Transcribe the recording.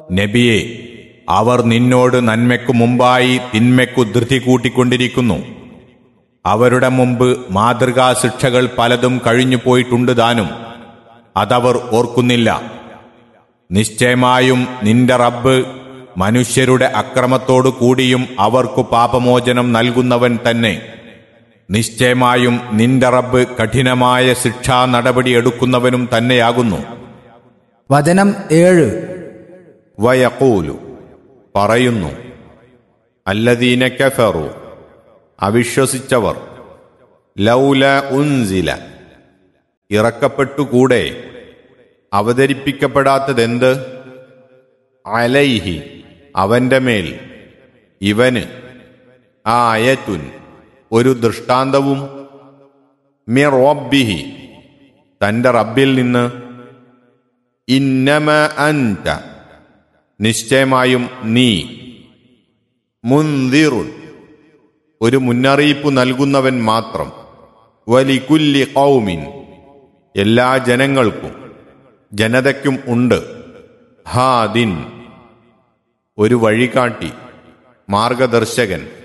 നബിയെ അവർ നിന്നോട് നന്മയ്ക്കു മുമ്പായി തിന്മയ്ക്കു ധൃതി കൂട്ടിക്കൊണ്ടിരിക്കുന്നു അവരുടെ മുമ്പ് മാതൃകാ ശിക്ഷകൾ പലതും കഴിഞ്ഞു പോയിട്ടുണ്ട് താനും അതവർ ഓർക്കുന്നില്ല നിശ്ചയമായും നിന്റെ റബ്ബ് മനുഷ്യരുടെ അക്രമത്തോടു കൂടിയും അവർക്കു പാപമോചനം നൽകുന്നവൻ തന്നെ നിശ്ചയമായും നിന്റെ റബ്ബ് കഠിനമായ ശിക്ഷാ നടപടി എടുക്കുന്നവനും തന്നെയാകുന്നു വചനം ഏഴ് വയക്കൂലു പറയുന്നു അല്ലദീന കഫറു അവിശ്വസിച്ചവർ ലൗല ഉൻസില ഇറക്കപ്പെട്ടുകൂടെ അവതരിപ്പിക്കപ്പെടാത്തതെന്ത് അലൈഹി അവന്റെ മേൽ ഇവന് ആയത്തുൻ ഒരു ദൃഷ്ടാന്തവും മിറോബിഹി തന്റെ റബ്ബിൽ നിന്ന് ഇന്നമ അൻത നിശ്ചയമായും നീ മുന്തിറുൻ ഒരു മുന്നറിയിപ്പ് നൽകുന്നവൻ മാത്രം വലികുല്ലി കൗമിൻ എല്ലാ ജനങ്ങൾക്കും ജനതയ്ക്കും ഉണ്ട് ഹാദിൻ ഒരു വഴികാട്ടി മാർഗദർശകൻ